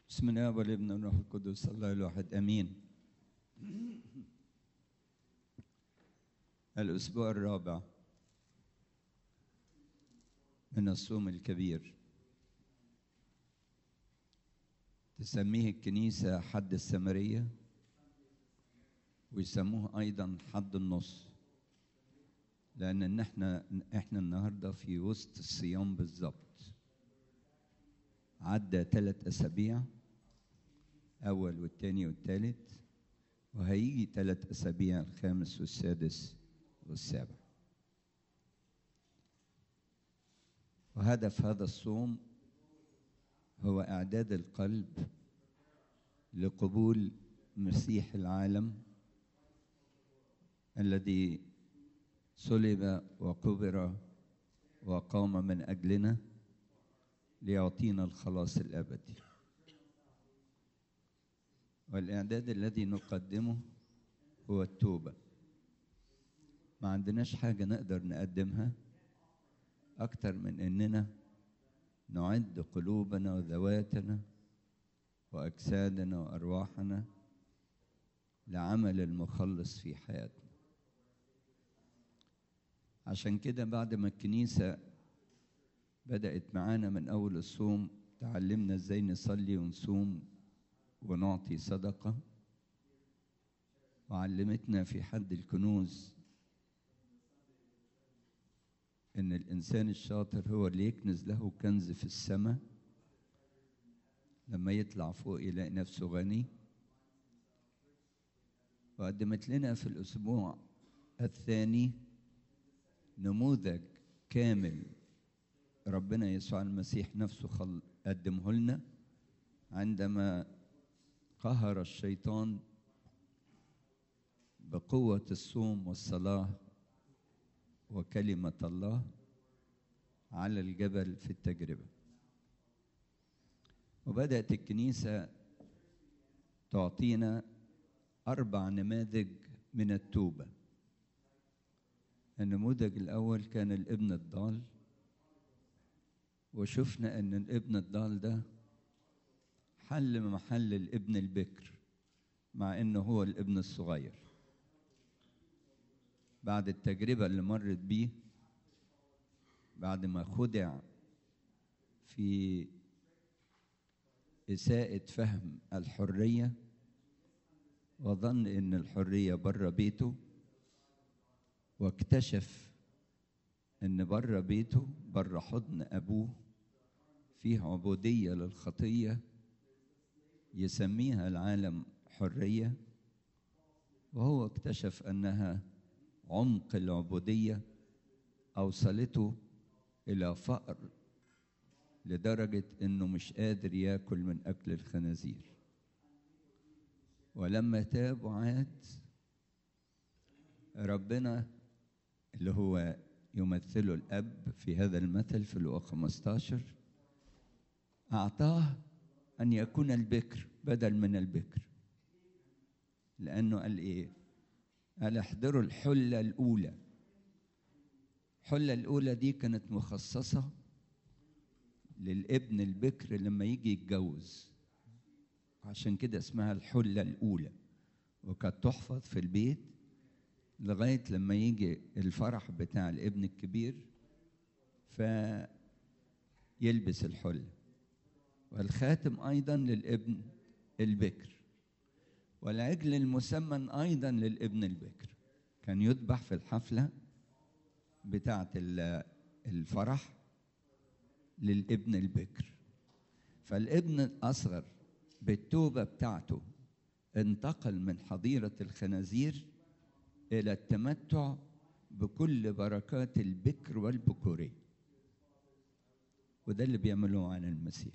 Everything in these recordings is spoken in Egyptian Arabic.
بسم الله والابن والروح القدس الله الواحد امين الاسبوع الرابع من الصوم الكبير تسميه الكنيسه حد السمريه ويسموه ايضا حد النص لان إن احنا احنا النهارده في وسط الصيام بالظبط عدى ثلاث اسابيع اول والثاني والثالث وهيجي ثلاث اسابيع الخامس والسادس والسابع وهدف هذا الصوم هو اعداد القلب لقبول مسيح العالم الذي صلب وقبر وقام من اجلنا ليعطينا الخلاص الابدي والاعداد الذي نقدمه هو التوبه ما عندناش حاجه نقدر نقدمها اكتر من اننا نعد قلوبنا وذواتنا واجسادنا وارواحنا لعمل المخلص في حياتنا عشان كده بعد ما الكنيسه بدات معانا من اول الصوم تعلمنا ازاي نصلي ونصوم ونعطي صدقه وعلمتنا في حد الكنوز ان الانسان الشاطر هو اللي يكنز له كنز في السماء لما يطلع فوق يلاقي نفسه غني وقدمت لنا في الاسبوع الثاني نموذج كامل ربنا يسوع المسيح نفسه خل قدمه لنا عندما قهر الشيطان بقوة الصوم والصلاة وكلمة الله على الجبل في التجربة وبدأت الكنيسة تعطينا أربع نماذج من التوبة النموذج الأول كان الابن الضال وشفنا أن الابن الضال ده حل محل الابن البكر مع أنه هو الابن الصغير بعد التجربة اللي مرت بيه بعد ما خدع في إساءة فهم الحرية وظن إن الحرية بره بيته واكتشف إن بره بيته بره حضن أبوه فيه عبودية للخطية يسميها العالم حرية وهو اكتشف أنها عمق العبودية أوصلته إلى فقر لدرجة إنه مش قادر ياكل من أكل الخنازير ولما تاب وعاد ربنا اللي هو يمثله الأب في هذا المثل في لقا 15 أعطاه أن يكون البكر بدل من البكر لأنه قال إيه؟ قال احضروا الحلة الأولى الحلة الأولى دي كانت مخصصة للابن البكر لما يجي يتجوز عشان كده اسمها الحلة الأولى وكانت تحفظ في البيت لغاية لما يجي الفرح بتاع الابن الكبير فيلبس الحلة والخاتم أيضا للابن البكر والعجل المسمن أيضا للابن البكر كان يذبح في الحفلة بتاعة الفرح للابن البكر فالابن الأصغر بالتوبة بتاعته انتقل من حظيرة الخنازير إلى التمتع بكل بركات البكر والبكورية وده اللي بيعملوه عن المسيح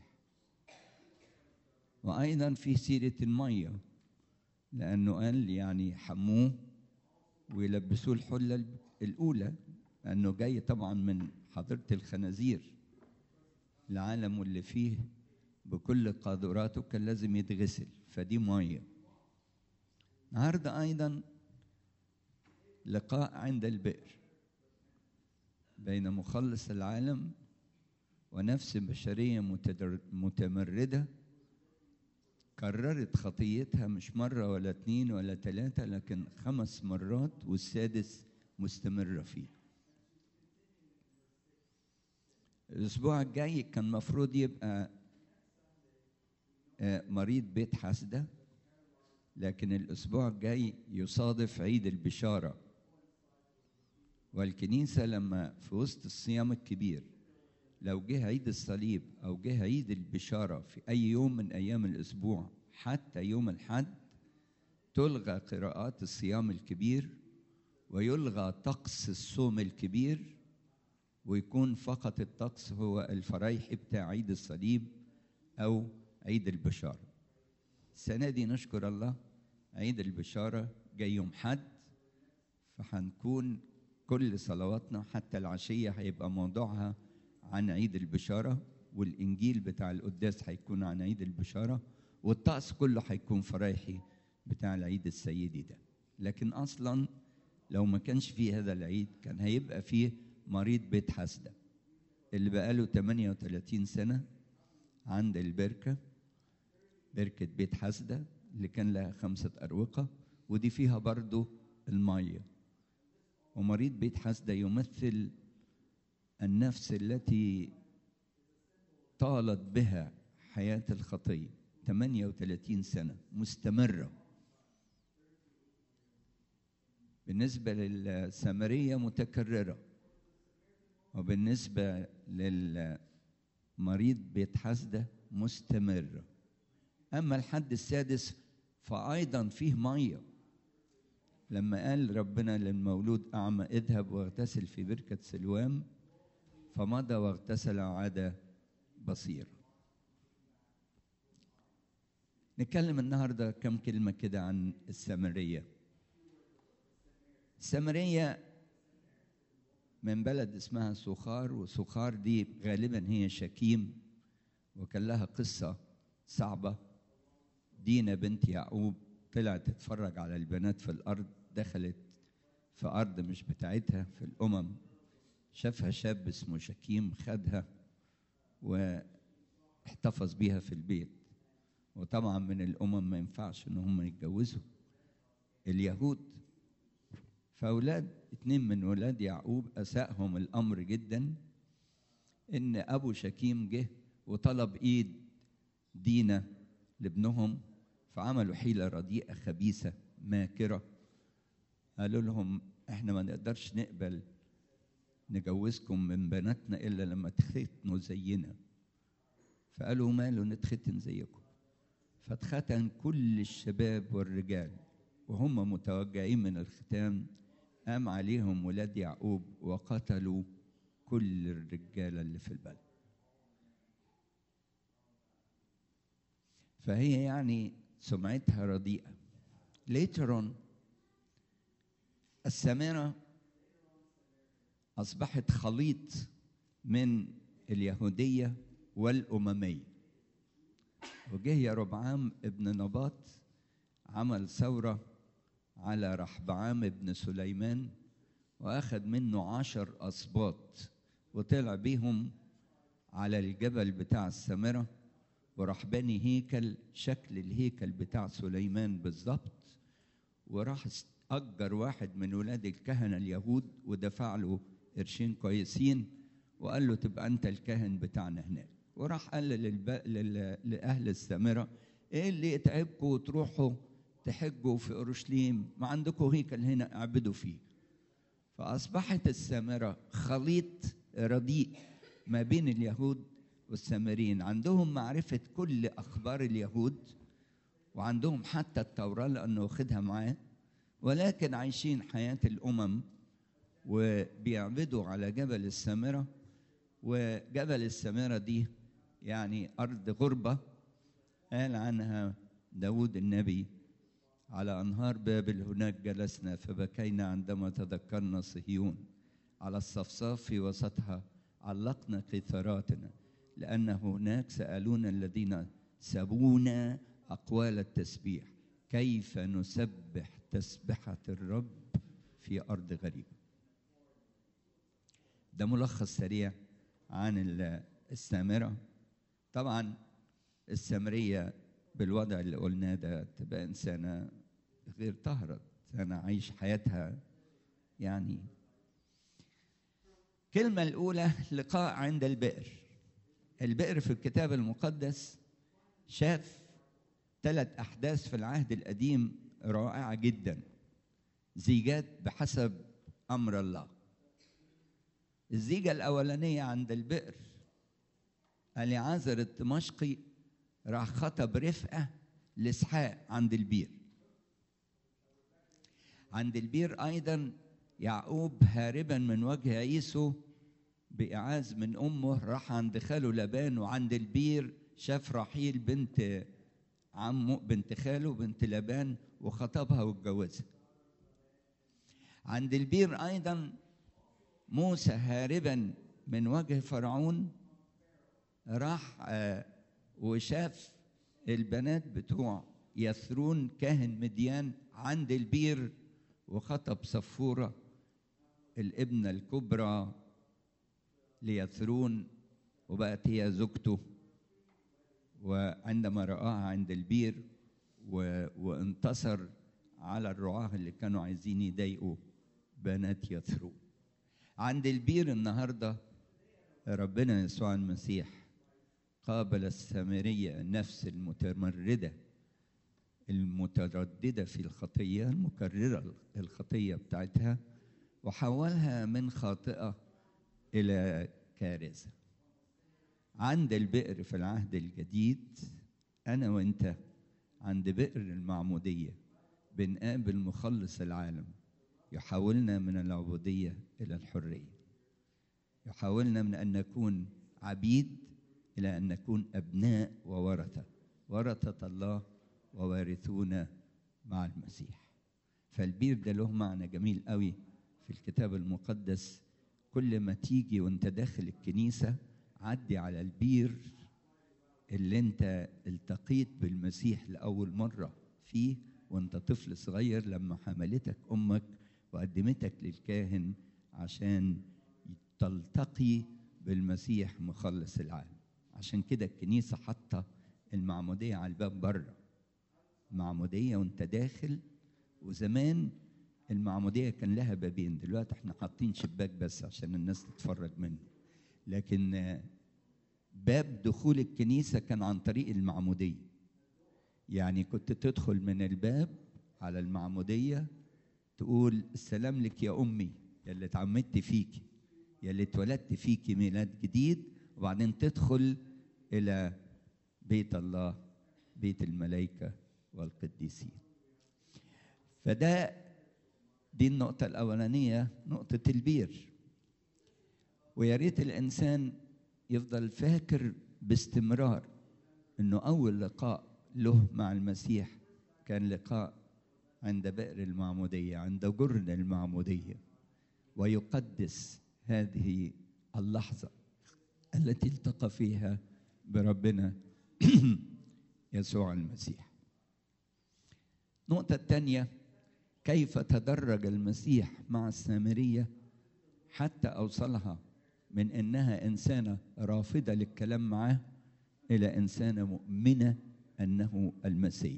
وأيضا في سيرة المية لأنه قال يعني حموه ويلبسوه الحلة الأولى لأنه جاي طبعا من حضرة الخنازير العالم واللي فيه بكل قادراته كان لازم يتغسل فدي مية النهارده أيضا لقاء عند البئر بين مخلص العالم ونفس بشرية متمردة كررت خطيتها مش مرة ولا اتنين ولا تلاتة لكن خمس مرات والسادس مستمرة فيه الأسبوع الجاي كان مفروض يبقى آه، مريض بيت حسدة لكن الأسبوع الجاي يصادف عيد البشارة والكنيسة لما في وسط الصيام الكبير لو جه عيد الصليب أو جه عيد البشارة في أي يوم من أيام الأسبوع حتى يوم الحد تلغى قراءات الصيام الكبير ويلغى طقس الصوم الكبير ويكون فقط الطقس هو الفرايح بتاع عيد الصليب أو عيد البشارة السنة دي نشكر الله عيد البشارة جاي يوم حد فهنكون كل صلواتنا حتى العشية هيبقى موضوعها عن عيد البشارة والإنجيل بتاع القداس هيكون عن عيد البشارة والطقس كله هيكون فرايحي بتاع العيد السيدي ده لكن أصلا لو ما كانش فيه هذا العيد كان هيبقى فيه مريض بيت حسدة اللي بقاله 38 سنة عند البركة بركة بيت حسدة اللي كان لها خمسة أروقة ودي فيها برضو المية ومريض بيت حسدة يمثل النفس التي طالت بها حياة الخطية 38 سنة مستمرة بالنسبة للسامرية متكررة وبالنسبة للمريض بيت حسدة مستمرة أما الحد السادس فأيضا فيه مية لما قال ربنا للمولود أعمى اذهب واغتسل في بركة سلوام فمضى واغتسل وعاد بصير نتكلم النهاردة كم كلمة كده عن السامرية السامرية من بلد اسمها سخار وسخار دي غالبا هي شكيم وكان لها قصة صعبة دينا بنت يعقوب طلعت تتفرج على البنات في الأرض دخلت في أرض مش بتاعتها في الأمم شافها شاب اسمه شكيم خدها واحتفظ بيها في البيت وطبعا من الأمم ما ينفعش إن هم يتجوزوا اليهود فأولاد اتنين من ولاد يعقوب أساءهم الأمر جدا إن أبو شكيم جه وطلب إيد دينا لابنهم فعملوا حيلة رديئة خبيثة ماكرة قالوا لهم احنا ما نقدرش نقبل نجوزكم من بناتنا إلا لما تختنوا زينا فقالوا ماله نتختن زيكم فاتختن كل الشباب والرجال وهم متوجعين من الختان قام عليهم ولاد يعقوب وقتلوا كل الرجاله اللي في البلد فهي يعني سمعتها رديئه later on السامره اصبحت خليط من اليهوديه والامميه وجه يا ربعام ابن نباط عمل ثوره على رحبعام ابن سليمان واخذ منه عشر اسباط وطلع بيهم على الجبل بتاع السامره وراح بني هيكل شكل الهيكل بتاع سليمان بالظبط وراح أجر واحد من ولاد الكهنة اليهود ودفع له قرشين كويسين وقال له تبقى أنت الكاهن بتاعنا هناك وراح قال للب... لل... لأهل السامرة إيه اللي يتعبكم وتروحوا تحجوا في أورشليم ما عندكم هيكل هنا اعبدوا فيه فأصبحت السامرة خليط رديء ما بين اليهود والسامريين عندهم معرفة كل أخبار اليهود وعندهم حتى التوراة لأنه واخدها معاه ولكن عايشين حياة الأمم وبيعبدوا على جبل السامرة وجبل السامرة دي يعني أرض غربة قال عنها داود النبي على أنهار بابل هناك جلسنا فبكينا عندما تذكرنا صهيون على الصفصاف في وسطها علقنا قيثاراتنا لأن هناك سألونا الذين سبونا أقوال التسبيح كيف نسبح تسبحة الرب في أرض غريبة ده ملخص سريع عن السامرة طبعا السامرية بالوضع اللي قلناه ده تبقى إنسانة غير طهرة إنسانة عايش حياتها يعني الكلمة الأولى لقاء عند البئر البئر في الكتاب المقدس شاف ثلاث أحداث في العهد القديم رائعة جدا زيجات بحسب أمر الله الزيجة الأولانية عند البئر اليعازر الدمشقي راح خطب رفقة لإسحاق عند البير عند البير أيضا يعقوب هاربا من وجه عيسو بإعاز من أمه راح عند خاله لبان وعند البير شاف رحيل بنت عمه بنت خاله بنت لبان وخطبها واتجوزها عند البير أيضا موسى هاربا من وجه فرعون راح آه وشاف البنات بتوع يثرون كاهن مديان عند البير وخطب صفورة الابنة الكبرى ليثرون وبقت هي زوجته وعندما رآها عند البير و... وانتصر على الرعاة اللي كانوا عايزين يضايقوا بنات يثرون عند البير النهارده ربنا يسوع المسيح قابل السامرية النفس المتمردة المترددة في الخطية المكررة الخطية بتاعتها وحولها من خاطئة إلى كارثة عند البئر في العهد الجديد أنا وأنت عند بئر المعمودية بنقابل مخلص العالم يحولنا من العبودية إلى الحرية يحولنا من أن نكون عبيد إلى أن نكون أبناء وورثة ورثة الله ووارثون مع المسيح فالبير ده له معنى جميل قوي في الكتاب المقدس كل ما تيجي وانت داخل الكنيسة عدي على البير اللي انت التقيت بالمسيح لأول مرة فيه وانت طفل صغير لما حملتك أمك وقدمتك للكاهن عشان تلتقي بالمسيح مخلص العالم عشان كده الكنيسة حاطة المعمودية على الباب بره المعمودية وانت داخل وزمان المعمودية كان لها بابين دلوقتي احنا حاطين شباك بس عشان الناس تتفرج منه لكن باب دخول الكنيسة كان عن طريق المعمودية يعني كنت تدخل من الباب على المعمودية تقول السلام لك يا أمي يا اللي اتعمدت فيكي يا اللي اتولدت فيكي ميلاد جديد وبعدين تدخل إلى بيت الله بيت الملائكة والقديسين فده دي النقطة الأولانية نقطة البير ويا ريت الإنسان يفضل فاكر باستمرار إنه أول لقاء له مع المسيح كان لقاء عند بئر المعمودية عند جرن المعمودية ويقدس هذه اللحظة التي التقى فيها بربنا يسوع المسيح النقطة الثانية كيف تدرج المسيح مع السامرية حتى أوصلها من إنها إنسانة رافضة للكلام معاه إلى إنسانة مؤمنة أنه المسيح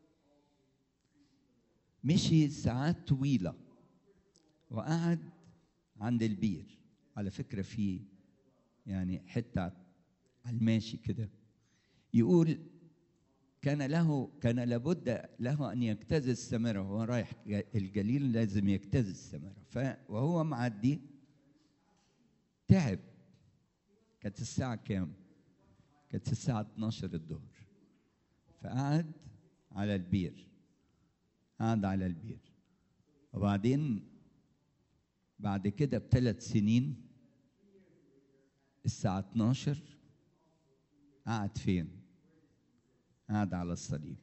مشي ساعات طويلة وقعد عند البير على فكرة في يعني حتة على الماشي كده يقول كان له كان لابد له ان يجتاز السمره وهو رايح الجليل لازم يجتاز السمره ف وهو معدي تعب كانت الساعه كام كانت الساعه 12 الظهر فقعد على البير قعد على البير وبعدين بعد كده بثلاث سنين الساعة 12 قعد فين؟ قعد على الصليب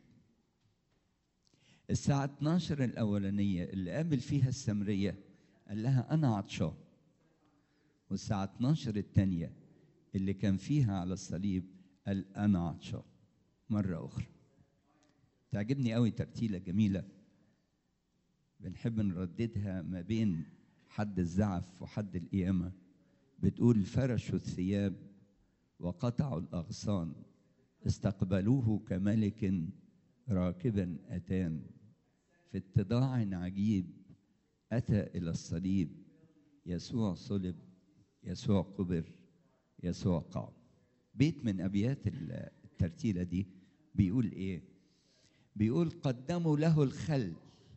الساعة 12 الأولانية اللي قابل فيها السمرية قال لها أنا عطشان والساعة 12 الثانية اللي كان فيها على الصليب قال أنا عطشان مرة أخرى تعجبني قوي ترتيلة جميلة بنحب نرددها ما بين حد الزعف وحد القيامة بتقول فرشوا الثياب وقطعوا الأغصان استقبلوه كملك راكبا اتان في اتضاع عجيب اتى الى الصليب يسوع صلب يسوع قبر يسوع قام بيت من ابيات الترتيله دي بيقول ايه بيقول قدموا له الخل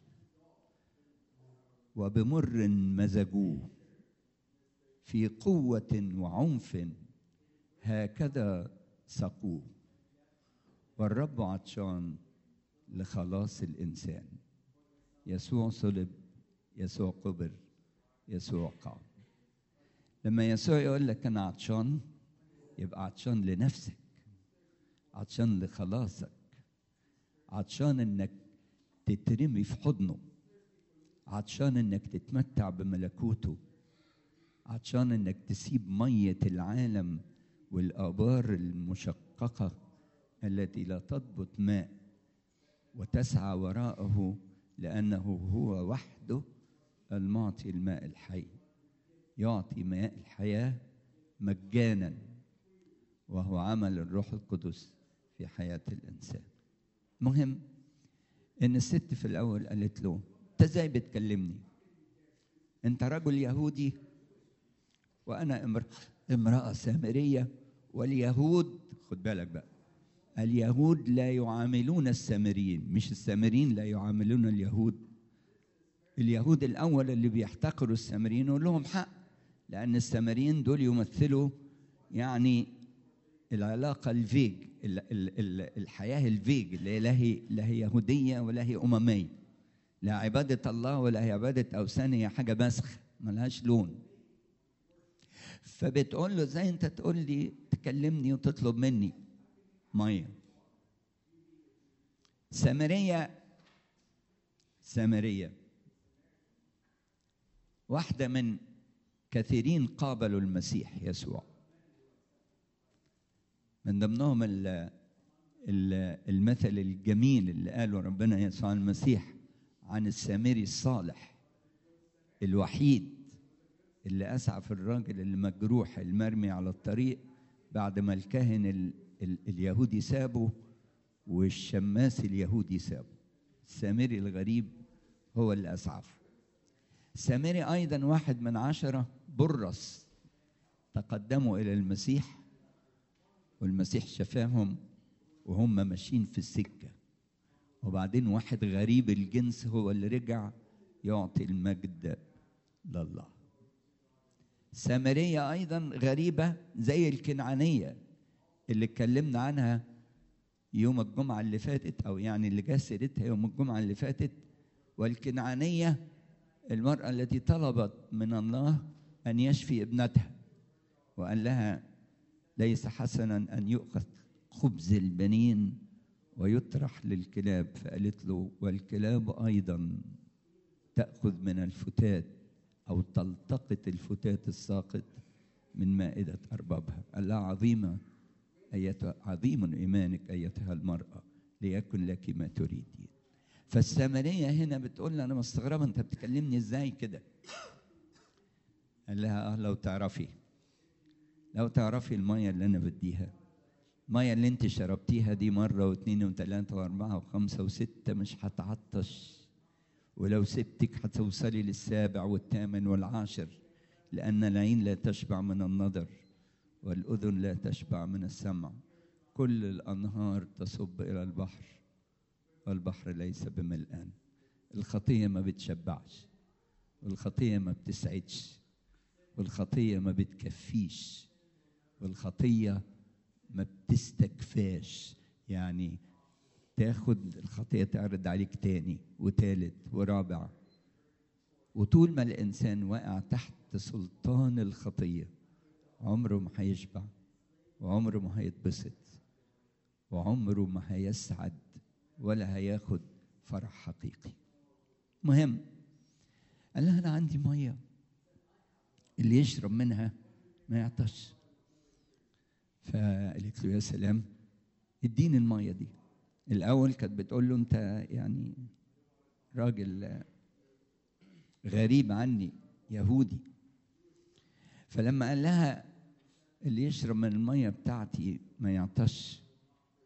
وبمر مزجوه في قوه وعنف هكذا سقوه والرب عطشان لخلاص الانسان يسوع صلب يسوع قبر يسوع قام لما يسوع يقول لك انا عطشان يبقى عطشان لنفسك عطشان لخلاصك عطشان انك تترمي في حضنه عطشان انك تتمتع بملكوته عطشان انك تسيب ميه العالم والابار المشققه التي لا تضبط ماء وتسعى وراءه لانه هو وحده المعطي الماء الحي يعطي ماء الحياه مجانا وهو عمل الروح القدس في حياه الانسان مهم ان الست في الاول قالت له انت ازاي بتكلمني انت رجل يهودي وانا امراه سامريه واليهود خد بالك بقى اليهود لا يعاملون السامريين مش السامريين لا يعاملون اليهود اليهود الاول اللي بيحتقروا السامريين يقول لهم حق لان السامريين دول يمثلوا يعني العلاقه الفيج ال ال ال الحياه الفيج اللي لا هي لا هي يهوديه ولا هي امميه لا عباده الله ولا هي عباده اوثان هي حاجه مسخ ملهاش لون فبتقول له ازاي انت تقول لي تكلمني وتطلب مني ميه سامريه سامريه واحده من كثيرين قابلوا المسيح يسوع من ضمنهم ال ال المثل الجميل اللي قاله ربنا يسوع المسيح عن السامري الصالح الوحيد اللي اسعف الراجل المجروح المرمي على الطريق بعد ما الكاهن ال ال اليهودي سابه والشماس اليهودي سابه السامري الغريب هو اللي اسعف السامري ايضا واحد من عشره برص تقدموا الى المسيح والمسيح شفاهم وهم ماشيين في السكه وبعدين واحد غريب الجنس هو اللي رجع يعطي المجد لله سامريه ايضا غريبه زي الكنعانيه اللي اتكلمنا عنها يوم الجمعه اللي فاتت او يعني اللي جه سيرتها يوم الجمعه اللي فاتت والكنعانيه المراه التي طلبت من الله ان يشفي ابنتها وقال لها ليس حسنا ان يؤخذ خبز البنين ويطرح للكلاب فقالت له والكلاب ايضا تاخذ من الفتات او تلتقط الفتات الساقط من مائده اربابها قال لها عظيمه ايتها عظيم ايمانك ايتها المراه ليكن لك ما تريدين فالسامريه هنا بتقول انا مستغربه انت بتكلمني ازاي كده قال لها اه لو تعرفي لو تعرفي الميه اللي انا بديها الميه اللي انت شربتيها دي مره واثنين وثلاثه واربعه وخمسه وسته مش هتعطش ولو سبتك هتوصلي للسابع والثامن والعاشر لان العين لا تشبع من النظر والاذن لا تشبع من السمع كل الانهار تصب الى البحر والبحر ليس بملآن الخطيه ما بتشبعش والخطيه ما بتسعدش والخطيه ما بتكفيش والخطيه ما بتستكفاش يعني تاخد الخطيه تعرض عليك تاني وتالت ورابع وطول ما الانسان واقع تحت سلطان الخطيه عمره ما هيشبع وعمره ما هيتبسط وعمره ما هيسعد ولا هياخد فرح حقيقي مهم قال لها انا عندي ميه اللي يشرب منها ما يعطش فقالت له يا سلام اديني الميه دي الاول كانت بتقول له انت يعني راجل غريب عني يهودي فلما قال لها اللي يشرب من الميه بتاعتي ما يعطش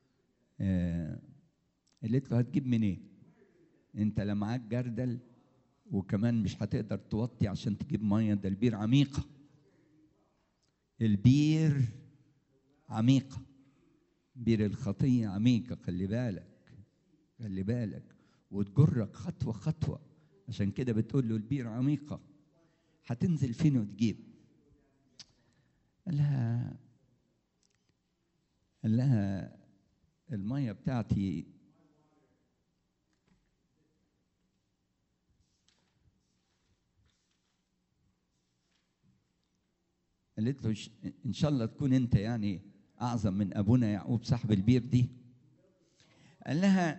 آه قالت له هتجيب منين انت لا معاك جردل وكمان مش هتقدر توطي عشان تجيب ميه ده البير عميقه البير عميقه بير الخطيه عميقه خلي بالك خلي بالك وتجرك خطوه خطوه عشان كده بتقول له البير عميقه هتنزل فين وتجيب قال لها قال لها الميه بتاعتي قالت له "ش- ان شاء الله تكون انت يعني اعظم من ابونا يعقوب صاحب البير دي قال لها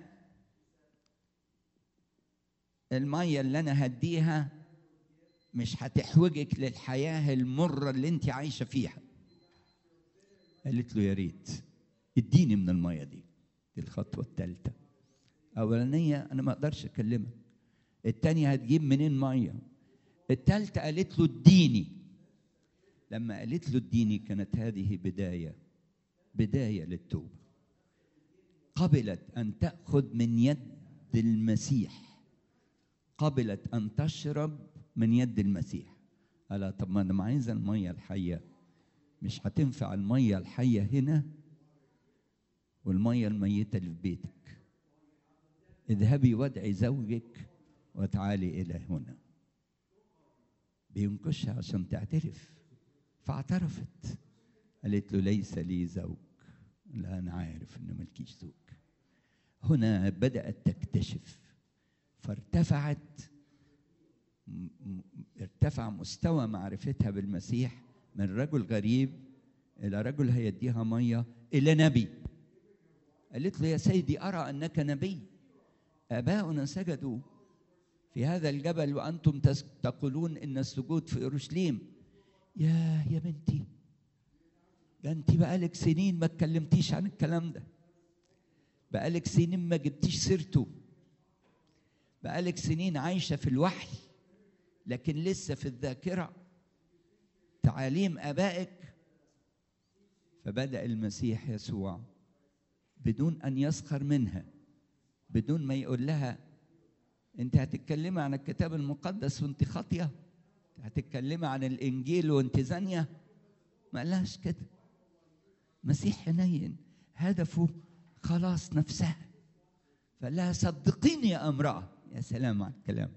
الميه اللي انا هديها مش هتحوجك للحياه المره اللي انت عايشه فيها قالت له يا ريت اديني من الميه دي دي الخطوه الثالثه اولانيه انا ما اقدرش اكلمك الثانيه هتجيب منين ميه الثالثه قالت له اديني لما قالت له اديني كانت هذه بدايه بدايه للتوبه قبلت ان تاخذ من يد المسيح قبلت ان تشرب من يد المسيح قال طب ما انا عايزه الميه الحيه مش هتنفع الميه الحيه هنا والميه الميته اللي في بيتك اذهبي وادعي زوجك وتعالي الى هنا بينكشها عشان تعترف فاعترفت قالت له ليس لي زوج لا انا عارف ان ملكيش زوج هنا بدات تكتشف فارتفعت م- م- ارتفع مستوى معرفتها بالمسيح من رجل غريب الى رجل هيديها ميه الى نبي قالت له يا سيدي ارى انك نبي اباؤنا سجدوا في هذا الجبل وانتم تس- تقولون ان السجود في اورشليم يا يا بنتي ده انت بقالك سنين ما اتكلمتيش عن الكلام ده بقالك سنين ما جبتيش سيرته بقالك سنين عايشه في الوحي لكن لسه في الذاكره تعاليم ابائك فبدا المسيح يسوع بدون ان يسخر منها بدون ما يقول لها انت هتتكلمي عن الكتاب المقدس وانت خاطيه هتتكلمي عن الانجيل وانت زانيه ما قالهاش كده مسيح حنين هدفه خلاص نفسها فقال لها صدقيني يا امراه يا سلام على الكلام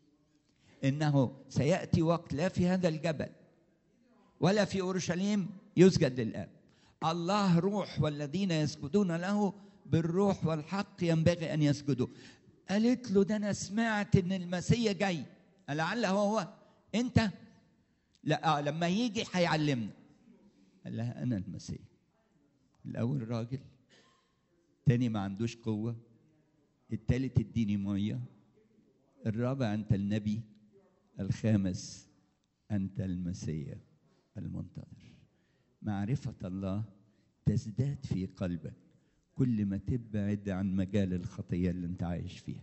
انه سياتي وقت لا في هذا الجبل ولا في اورشليم يسجد للاب الله روح والذين يسجدون له بالروح والحق ينبغي ان يسجدوا قالت له ده انا سمعت ان المسيح جاي لعله هو هو انت لا آه لما يجي هيعلمنا قال لها انا المسيح الاول راجل تاني ما عندوش قوه التالت اديني ميه الرابع انت النبي الخامس انت المسيح المنتظر معرفه الله تزداد في قلبك كل ما تبعد عن مجال الخطيه اللي انت عايش فيها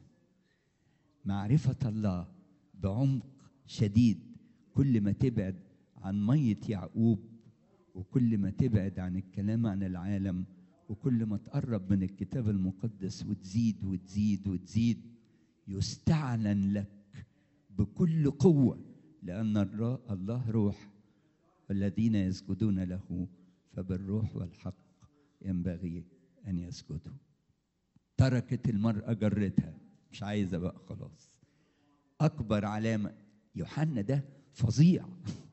معرفه الله بعمق شديد كل ما تبعد عن ميه يعقوب وكل ما تبعد عن الكلام عن العالم وكل ما تقرب من الكتاب المقدس وتزيد وتزيد وتزيد يستعلن لك بكل قوة لأن الر- الله روح والذين يسجدون له فبالروح والحق ينبغي أن يسجدوا تركت المرأة جرتها مش عايزة بقى خلاص أكبر علامة يوحنا ده فظيع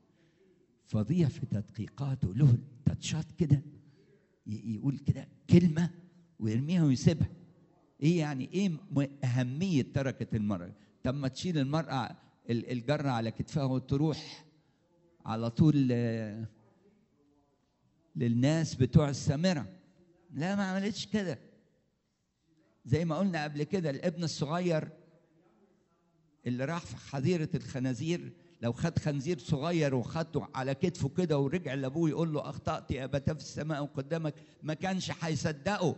فظيع في تدقيقاته له تاتشات كده ي- يقول كده كلمة ويرميها ويسيبها ايه يعني ايه م- اهمية تركة المرأة طب ما تشيل المرأة ال- الجرة على كتفها وتروح على طول آه، للناس بتوع السامرة لا ما عملتش كده زي ما قلنا قبل كده الابن الصغير اللي راح في حظيرة الخنازير لو خد خنزير صغير وخده على كتفه كده ورجع لابوه يقول له اخطأت يا ابتاه في السماء وقدامك ما كانش هيصدقه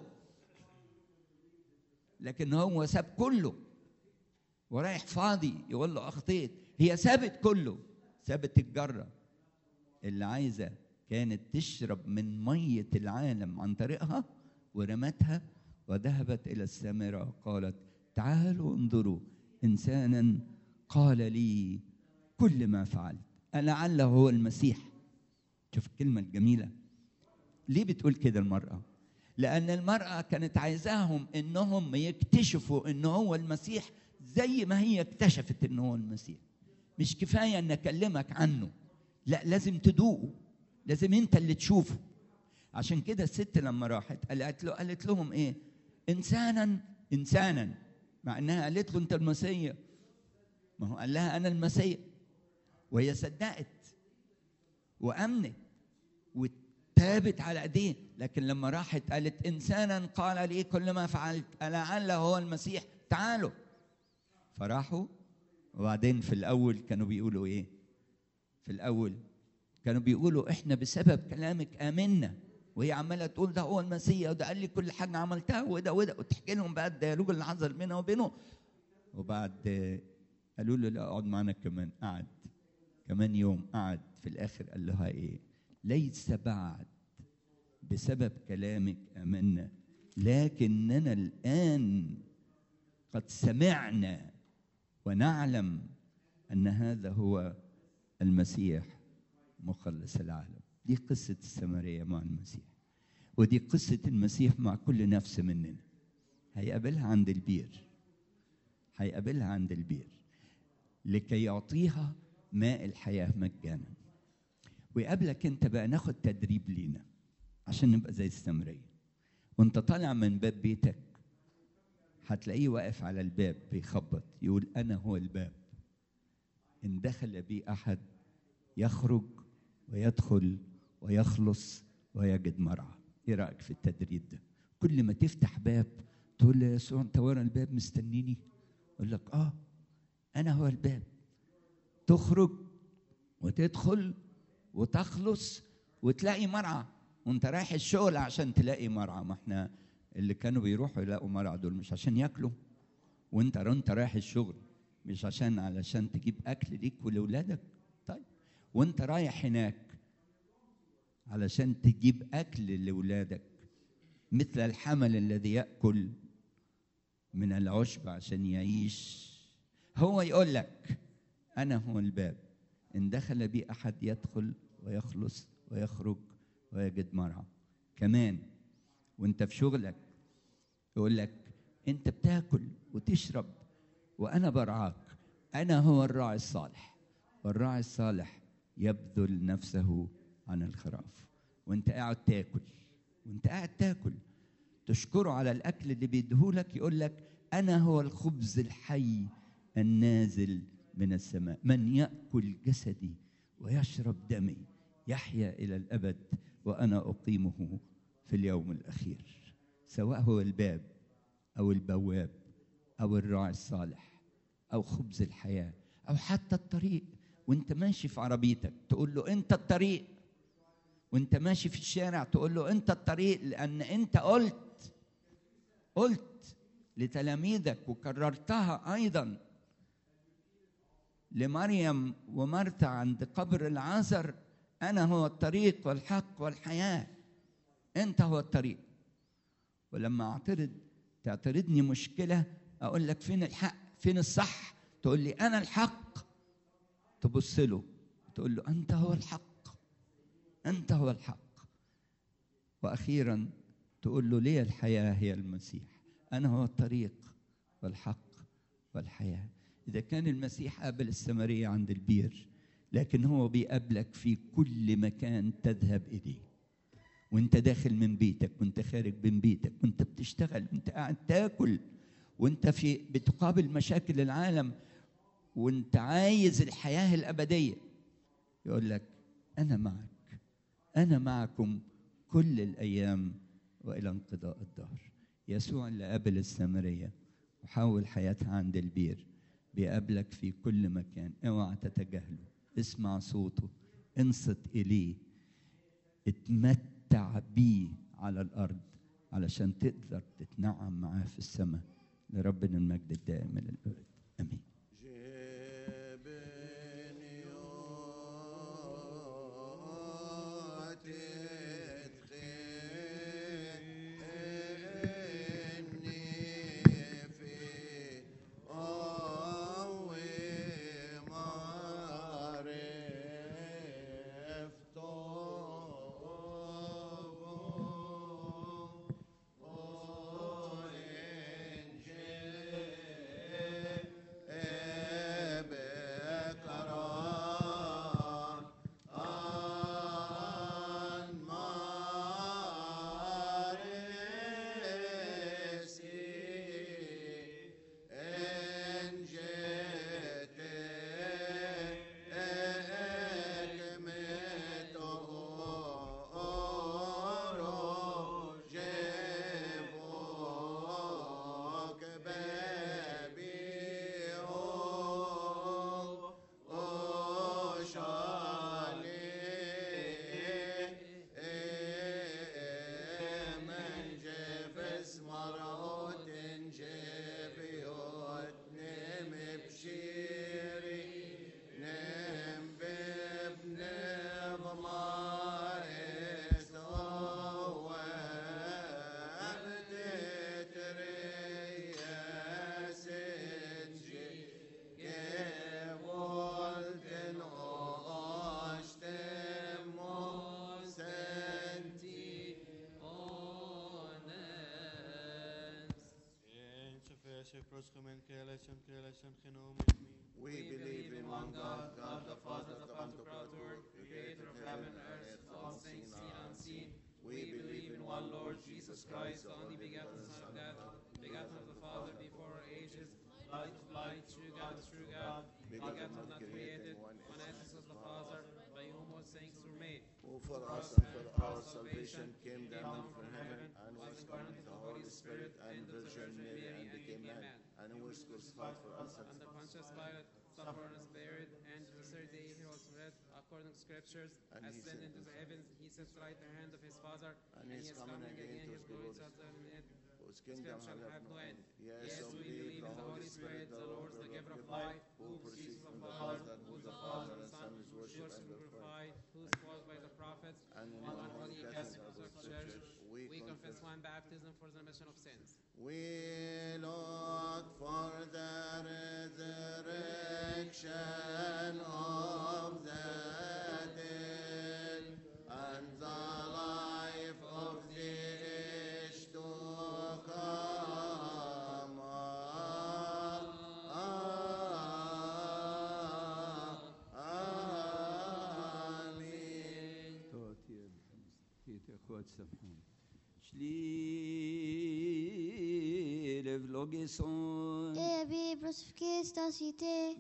لكن هو ساب كله ورايح فاضي يقول له اخطيت هي سابت كله سابت الجره اللي عايزه كانت تشرب من ميه العالم عن طريقها ورمتها وذهبت إلى السامرة وقالت تعالوا انظروا إنسانا قال لي كل ما فعلت لعله هو المسيح شوف الكلمة الجميلة ليه بتقول كده المرأة لأن المرأة كانت عايزاهم إنهم يكتشفوا إن هو المسيح زي ما هي اكتشفت إن هو المسيح مش كفاية إن أكلمك عنه لا لازم تدوقه لازم أنت اللي تشوفه عشان كده الست لما راحت قالت له قالت لهم إيه إنسانا إنسانا مع إنها قالت له أنت المسيح ما هو قال لها أنا المسيح وهي صدقت وأمنت وتابت على ايديه لكن لما راحت قالت انسانا قال لي كل ما فعلت لعله هو المسيح تعالوا فراحوا وبعدين في الاول كانوا بيقولوا ايه في الاول كانوا بيقولوا احنا بسبب كلامك امنا وهي عماله تقول ده هو المسيح وده قال لي كل حاجه عملتها وده وده وتحكي لهم بقى الديالوج اللي حصل بينها وبينه وبعد قالوا له لا اقعد معانا كمان قعد كمان يوم قعد في الاخر قال لها ايه ليس بعد بسبب كلامك امنا لكننا الان قد سمعنا ونعلم ان هذا هو المسيح مخلص العالم دي قصه السمريه مع المسيح ودي قصه المسيح مع كل نفس مننا هيقابلها عند البير هيقابلها عند البير لكي يعطيها ماء الحياه مجانا ويقابلك انت بقى ناخد تدريب لينا عشان نبقى زي السمريه وانت طالع من باب بيتك هتلاقيه واقف على الباب بيخبط يقول انا هو الباب ان دخل بي احد يخرج ويدخل ويخلص ويجد مرعى ايه رايك في التدريب ده كل ما تفتح باب تقول له يا يسوع انت ورا الباب مستنيني يقول لك اه انا هو الباب تخرج وتدخل وتخلص وتلاقي مرعى وانت رايح الشغل عشان تلاقي مرعى ما احنا اللي كانوا بيروحوا يلاقوا مرعى دول مش عشان ياكلوا وانت انت رايح الشغل مش عشان علشان تجيب اكل ليك ولولادك طيب وانت رايح هناك علشان تجيب اكل لاولادك مثل الحمل الذي ياكل من العشب عشان يعيش هو يقول لك انا هو الباب ان دخل بي احد يدخل ويخلص ويخرج ويجد مرعى كمان وانت في شغلك يقول لك انت بتاكل وتشرب وانا برعاك انا هو الراعي الصالح والراعي الصالح يبذل نفسه عن الخراف وانت قاعد تاكل وانت قاعد تاكل تشكره على الاكل اللي بيديهولك يقول لك انا هو الخبز الحي النازل من السماء من ياكل جسدي ويشرب دمي يحيا الى الابد وانا اقيمه في اليوم الاخير سواء هو الباب او البواب او الراعي الصالح او خبز الحياه او حتى الطريق وانت ماشي في عربيتك تقول له انت الطريق وانت ماشي في الشارع تقول له انت الطريق لان انت قلت قلت لتلاميذك وكررتها ايضا لمريم ومرثا عند قبر العازر انا هو الطريق والحق والحياه انت هو الطريق ولما اعترض تعترضني مشكله اقول لك فين الحق فين الصح تقول لي انا الحق تبص له تقول له انت هو الحق انت هو الحق واخيرا تقول له ليه الحياه هي المسيح انا هو الطريق والحق والحياه اذا كان المسيح قابل السمريه عند البير لكن هو بيقابلك في كل مكان تذهب اليه وانت داخل من بيتك وانت خارج من بيتك وانت بتشتغل وانت قاعد تاكل وانت في بتقابل مشاكل العالم وانت عايز الحياه الابديه يقول لك انا معك انا معكم كل الايام والى انقضاء الدهر يسوع اللي قابل السامريه وحول حياتها عند البير بيقابلك في كل مكان اوعى تتجاهله اسمع صوته انصت اليه اتمتع بيه على الارض علشان تقدر تتنعم معاه في السماء لربنا المجد الدائم الى الابد امين eleison proschumen, que eleison, que eleison genom We believe in one God, God the Father, the Pantocrator, creator of heaven and earth, all things seen and unseen. We believe in one Lord Jesus Christ, the only begotten Son of God, begotten of the Father before all ages, light of light, true God of true God, begotten, not created, one essence of the Father, by whom all things were made. Who for us and for our salvation came down from heaven and was incarnate of the Holy Spirit and the Virgin Mary and became man, and who was crucified for us and Under Pontius Pilate, suffered and was buried, and the third day he rose from death, according to Scriptures, And he ascended said- into the heavens, he sits right at the hand of his Father, And and he he is is coming coming again again, to his his glory glory. shall dominate. whose kingdom Scripture shall have no end. Yes, Yes, so we believe in the Holy Spirit, the Lord, the giver of life, who proceeds from the Father, who is the Father and Son, who is worshipped and glorified, who is called by the prophets, And in one one holy holy Catholic Catholic Church. Church, We we confess confess- one baptism for the remission of sins. We look for the resurrection of the dead and the life of the age to come. Amen. توتي تيت اخوات سامحوني شليل فلوجيسون Et vi bröstfiske stansite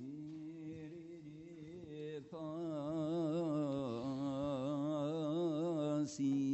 Fancy